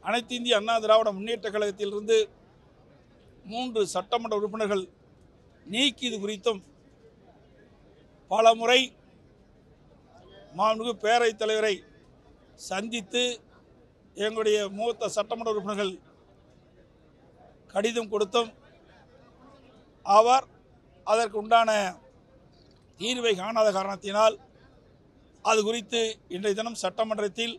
அனைத்து இந்திய அண்ணா திராவிட முன்னேற்ற கழகத்திலிருந்து மூன்று சட்டமன்ற உறுப்பினர்கள் நீக்கியது குறித்தும் பல முறை மாண்புமிகு பேரவைத் தலைவரை சந்தித்து எங்களுடைய மூத்த சட்டமன்ற உறுப்பினர்கள் கடிதம் கொடுத்தும் அவர் அதற்கு உண்டான தீர்வை காணாத காரணத்தினால் அது குறித்து இன்றைய தினம் சட்டமன்றத்தில்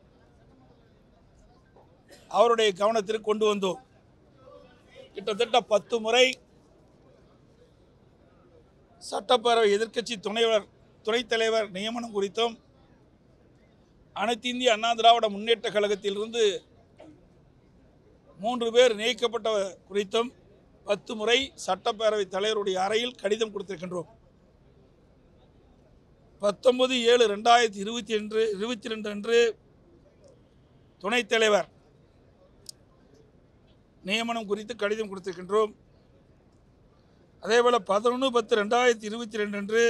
அவருடைய கவனத்திற்கு கொண்டு வந்தோம் கிட்டத்தட்ட பத்து முறை சட்டப்பேரவை எதிர்க்கட்சி துணைவர் துணைத் தலைவர் நியமனம் குறித்தும் அனைத்து இந்திய அண்ணா திராவிட முன்னேற்ற கழகத்திலிருந்து மூன்று பேர் நியமிக்கப்பட்ட குறித்தும் பத்து முறை சட்டப்பேரவை தலைவருடைய அறையில் கடிதம் கொடுத்திருக்கின்றோம் பத்தொன்பது ஏழு ரெண்டாயிரத்தி இருபத்தி ரெண்டு இருபத்தி ரெண்டு அன்று துணைத் தலைவர் நியமனம் குறித்து கடிதம் கொடுத்திருக்கின்றோம் அதேபோல் பதினொன்று பத்து ரெண்டாயிரத்தி இருபத்தி ரெண்டு அன்று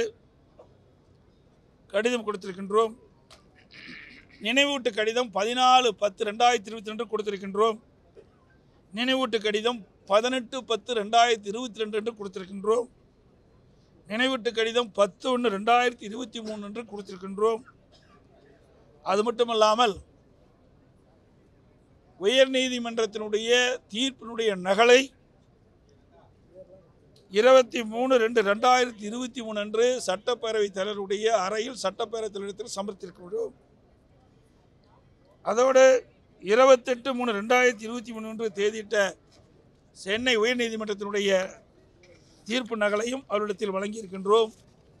கடிதம் கொடுத்திருக்கின்றோம் நினைவூட்டு கடிதம் பதினாலு பத்து ரெண்டாயிரத்தி இருபத்தி ரெண்டு கொடுத்திருக்கின்றோம் நினைவூட்டு கடிதம் பதினெட்டு பத்து ரெண்டாயிரத்தி இருபத்தி ரெண்டு என்று கொடுத்திருக்கின்றோம் நினைவூட்டு கடிதம் பத்து ஒன்று ரெண்டாயிரத்தி இருபத்தி மூணு என்று கொடுத்திருக்கின்றோம் அது மட்டுமல்லாமல் உயர்நீதிமன்றத்தினுடைய தீர்ப்பினுடைய நகலை இருபத்தி மூணு ரெண்டு ரெண்டாயிரத்தி இருபத்தி மூணு அன்று சட்டப்பேரவைத் தலைவருடைய அறையில் சட்டப்பேரவைத் தலைவரிடத்தில் சமர்ப்பித்திருக்கிறோம் அதோடு இருபத்தெட்டு மூணு ரெண்டாயிரத்தி இருபத்தி மூணு அன்று தேதியிட்ட சென்னை உயர்நீதிமன்றத்தினுடைய தீர்ப்பு நகலையும் அவரிடத்தில் வழங்கியிருக்கின்றோம்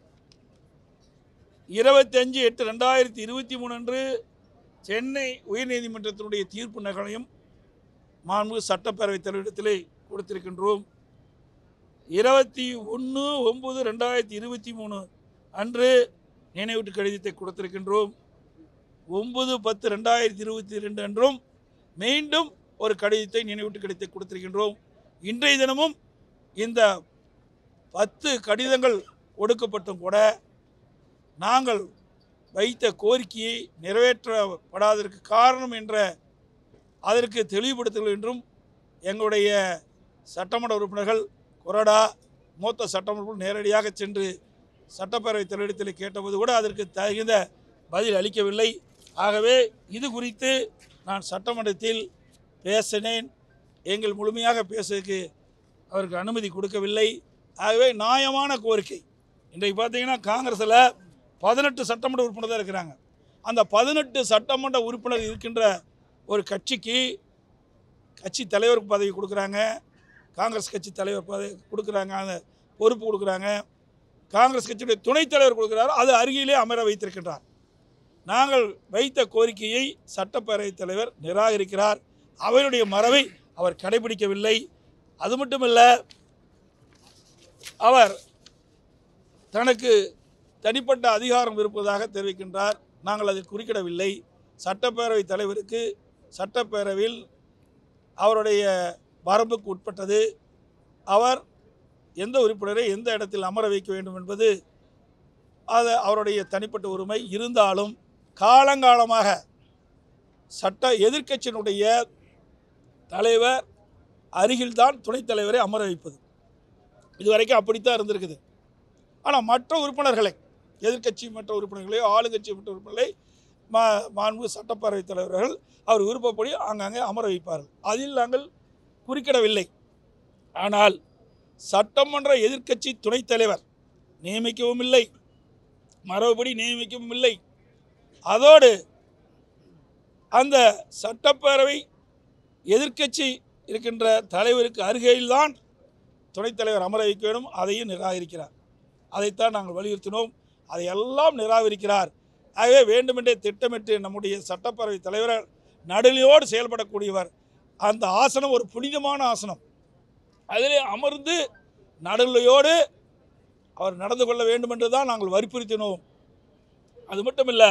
இருபத்தஞ்சு எட்டு ரெண்டாயிரத்தி இருபத்தி மூணு அன்று சென்னை உயர்நீதிமன்றத்தினுடைய தீர்ப்பு நகலையும் மாண்பு சட்டப்பேரவைத் தலைவரிடத்திலே கொடுத்திருக்கின்றோம் இருபத்தி ஒன்று ஒம்பது ரெண்டாயிரத்தி இருபத்தி மூணு அன்று நினைவூட்டு கடிதத்தை கொடுத்திருக்கின்றோம் ஒன்பது பத்து ரெண்டாயிரத்தி இருபத்தி ரெண்டு அன்றும் மீண்டும் ஒரு கடிதத்தை நினைவூட்டு கடிதத்தை கொடுத்திருக்கின்றோம் இன்றைய தினமும் இந்த பத்து கடிதங்கள் கொடுக்கப்பட்டும் கூட நாங்கள் வைத்த கோரிக்கையை நிறைவேற்றப்படாததற்கு காரணம் என்ற அதற்கு தெளிவுபடுத்துங்கள் என்றும் எங்களுடைய சட்டமன்ற உறுப்பினர்கள் கொறடா மூத்த சட்டமன்ற உறுப்பினர் நேரடியாக சென்று சட்டப்பேரவைத் தலைவரிடத்தில் கேட்டபோது கூட அதற்கு தகுந்த பதில் அளிக்கவில்லை ஆகவே இது குறித்து நான் சட்டமன்றத்தில் பேசினேன் எங்கள் முழுமையாக பேசுவதற்கு அவருக்கு அனுமதி கொடுக்கவில்லை ஆகவே நியாயமான கோரிக்கை இன்றைக்கு பார்த்தீங்கன்னா காங்கிரஸில் பதினெட்டு சட்டமன்ற உறுப்பினர் தான் இருக்கிறாங்க அந்த பதினெட்டு சட்டமன்ற உறுப்பினர் இருக்கின்ற ஒரு கட்சிக்கு கட்சி தலைவருக்கு பதவி கொடுக்குறாங்க காங்கிரஸ் கட்சி தலைவர் பதவி கொடுக்குறாங்க அந்த பொறுப்பு கொடுக்குறாங்க காங்கிரஸ் கட்சியுடைய துணைத் தலைவர் கொடுக்குறாரு அது அருகிலே அமர வைத்திருக்கின்றார் நாங்கள் வைத்த கோரிக்கையை சட்டப்பேரவைத் தலைவர் நிராகரிக்கிறார் அவருடைய மரபை அவர் கடைபிடிக்கவில்லை அது மட்டுமல்ல அவர் தனக்கு தனிப்பட்ட அதிகாரம் இருப்பதாக தெரிவிக்கின்றார் நாங்கள் அதை குறிக்கிடவில்லை சட்டப்பேரவைத் தலைவருக்கு சட்டப்பேரவையில் அவருடைய வரம்புக்கு உட்பட்டது அவர் எந்த உறுப்பினரை எந்த இடத்தில் அமர வைக்க வேண்டும் என்பது அது அவருடைய தனிப்பட்ட உரிமை இருந்தாலும் காலங்காலமாக சட்ட எதிர்க்கட்சியினுடைய தலைவர் அருகில்தான் துணைத் தலைவரை அமர வைப்பது இதுவரைக்கும் அப்படித்தான் இருந்திருக்குது ஆனால் மற்ற உறுப்பினர்களை எதிர்க்கட்சி மற்ற உறுப்பினர்களையோ ஆளுங்கட்சி மற்ற உறுப்பினர்களை மா மாண்பு சட்டப்பேரவைத் தலைவர்கள் அவர் விருப்பப்படி ஆங்காங்கே அமர வைப்பார்கள் அதில் நாங்கள் குறுக்கிடவில்லை ஆனால் சட்டமன்ற எதிர்க்கட்சி துணைத் தலைவர் நியமிக்கவும் இல்லை மரபுபடி நியமிக்கவும் இல்லை அதோடு அந்த சட்டப்பேரவை எதிர்க்கட்சி இருக்கின்ற தலைவருக்கு அருகையில்தான் துணைத் தலைவர் அமர வைக்க வேண்டும் அதையும் நிராகரிக்கிறார் அதைத்தான் நாங்கள் வலியுறுத்தினோம் அதையெல்லாம் நிராகரிக்கிறார் ஆகவே வேண்டுமென்றே திட்டமிட்டு நம்முடைய சட்டப்பேரவை தலைவர் நடுநிலையோடு செயல்படக்கூடியவர் அந்த ஆசனம் ஒரு புனிதமான ஆசனம் அதிலே அமர்ந்து நடுநிலையோடு அவர் நடந்து கொள்ள வேண்டும் என்று தான் நாங்கள் வற்புறுத்தினோம் அது மட்டுமில்லை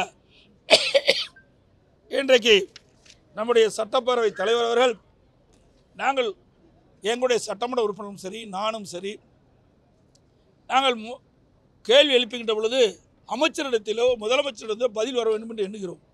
இன்றைக்கு நம்முடைய சட்டப்பேரவை தலைவர் அவர்கள் நாங்கள் எங்களுடைய சட்டமன்ற உறுப்பினரும் சரி நானும் சரி நாங்கள் மு- கேள்வி எழுப்புகின்ற பொழுது அமைச்சரிடத்திலோ முதலமைச்சரிடத்திலோ பதில் வர வேண்டும் என்று எண்ணுகிறோம்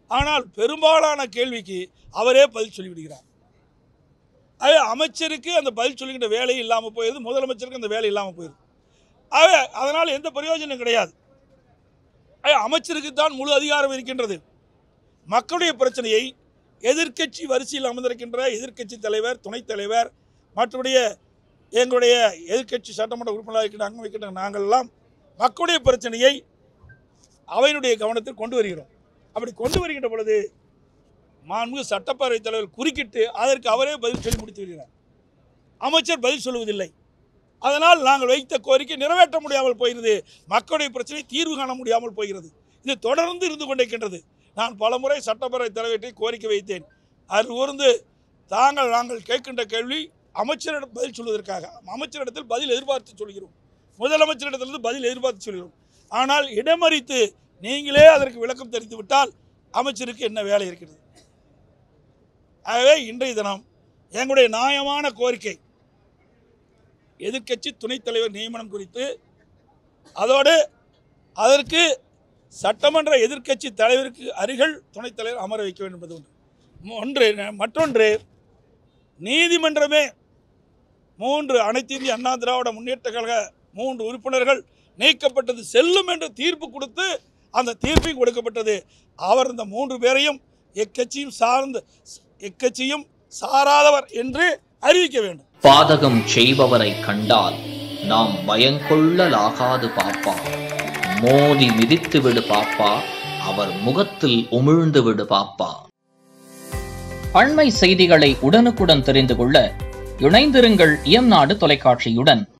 ஆனால் பெரும்பாலான கேள்விக்கு அவரே பதில் சொல்லிவிடுகிறார் அது அமைச்சருக்கு அந்த பதில் சொல்லுகின்ற வேலை இல்லாமல் போயிடுது முதலமைச்சருக்கு அந்த வேலை இல்லாமல் போயிடுது ஆக அதனால் எந்த பிரயோஜனம் கிடையாது ஆக அமைச்சருக்கு தான் முழு அதிகாரம் இருக்கின்றது மக்களுடைய பிரச்சனையை எதிர்க்கட்சி வரிசையில் அமர்ந்திருக்கின்ற எதிர்க்கட்சி தலைவர் துணைத் தலைவர் மற்றபடிய எங்களுடைய எதிர்க்கட்சி சட்டமன்ற உறுப்பினராக இருக்கின்ற அங்கம் வைக்கின்ற நாங்கள் எல்லாம் மக்களுடைய பிரச்சனையை அவையினுடைய கவனத்தில் கொண்டு வருகிறோம் அப்படி கொண்டு வருகின்ற பொழுது மாண்பு சட்டப்பேரவைத் தலைவர் குறுக்கிட்டு அதற்கு அவரே பதில் சொல்லி முடித்து வருகிறார் அமைச்சர் பதில் சொல்லுவதில்லை அதனால் நாங்கள் வைத்த கோரிக்கை நிறைவேற்ற முடியாமல் போகிறது மக்களுடைய பிரச்சனை தீர்வு காண முடியாமல் போகிறது இது தொடர்ந்து இருந்து கொண்டிருக்கின்றது நான் பலமுறை சட்டப்பேரவைத் தலைவர்கிட்ட கோரிக்கை வைத்தேன் அது ஊர்ந்து தாங்கள் நாங்கள் கேட்கின்ற கேள்வி அமைச்சரிடம் பதில் சொல்வதற்காக அமைச்சரிடத்தில் பதில் எதிர்பார்த்து சொல்கிறோம் முதலமைச்சரிடத்திலிருந்து பதில் எதிர்பார்த்து சொல்கிறோம் ஆனால் இடமறித்து நீங்களே அதற்கு விளக்கம் தெரிவித்து விட்டால் அமைச்சருக்கு என்ன வேலை இருக்கிறது ஆகவே இன்றைய தினம் எங்களுடைய நியாயமான கோரிக்கை எதிர்க்கட்சி துணைத் தலைவர் நியமனம் குறித்து அதோடு அதற்கு சட்டமன்ற எதிர்க்கட்சி தலைவருக்கு அருகில் துணைத் தலைவர் அமர வைக்க வேண்டும் என்பது ஒன்று ஒன்று மற்றொன்று நீதிமன்றமே மூன்று அனைத்து இந்திய அண்ணா திராவிட முன்னேற்ற கழக மூன்று உறுப்பினர்கள் நீக்கப்பட்டது செல்லும் என்று தீர்ப்பு கொடுத்து அந்த தீர்ப்பையும் கொடுக்கப்பட்டது அவர் இந்த மூன்று பேரையும் எக்கட்சியும் சார்ந்த எக்கட்சியும் சாராதவர் என்று அறிவிக்க வேண்டும் பாதகம் செய்பவரை கண்டால் நாம் பயங்கொள்ளலாகாது பாப்பா மோதி மிதித்து விடு பாப்பா அவர் முகத்தில் உமிழ்ந்து விடு பாப்பா அண்மை செய்திகளை உடனுக்குடன் தெரிந்து கொள்ள இணைந்திருங்கள் இயம்நாடு தொலைக்காட்சியுடன்